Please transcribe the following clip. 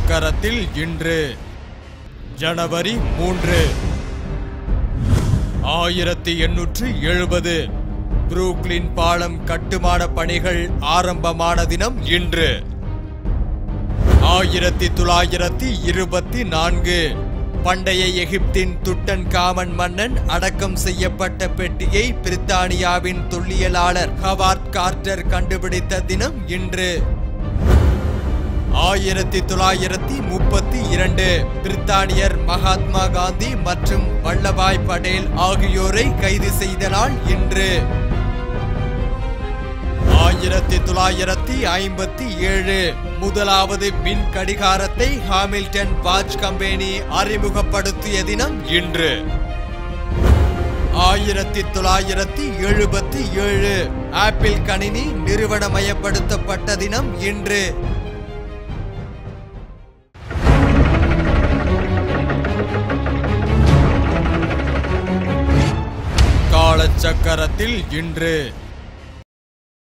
காலச்சக்கரத்தில் இன்று ஜனவரி மூன்று ஆயிரத்தி எண்ணூற்று எழுபது புரூக்ளின் பாலம் கட்டுமான பணிகள் ஆரம்பமான தினம் இன்று ஆயிரத்தி தொள்ளாயிரத்தி இருபத்தி நான்கு பண்டைய எகிப்தின் துட்டன் காமன் மன்னன் அடக்கம் செய்யப்பட்ட பெட்டியை பிரித்தானியாவின் தொல்லியலாளர் ஹவார்ட் கார்ட்டர் கண்டுபிடித்த தினம் இன்று ஆயிரத்தி தொள்ளாயிரத்தி முப்பத்தி இரண்டு பிரித்தானியர் மகாத்மா காந்தி மற்றும் வல்லபாய் படேல் ஆகியோரை கைது செய்த நாள் இன்று ஆயிரத்தி தொள்ளாயிரத்தி ஐம்பத்தி ஏழு முதலாவது மின் கடிகாரத்தை ஹாமில்டன் வாட்ச் கம்பெனி அறிமுகப்படுத்திய தினம் இன்று ஆயிரத்தி தொள்ளாயிரத்தி எழுபத்தி ஏழு ஆப்பிள் கணினி நிறுவனமயப்படுத்தப்பட்ட தினம் இன்று காலச்சக்கரத்தில் இன்று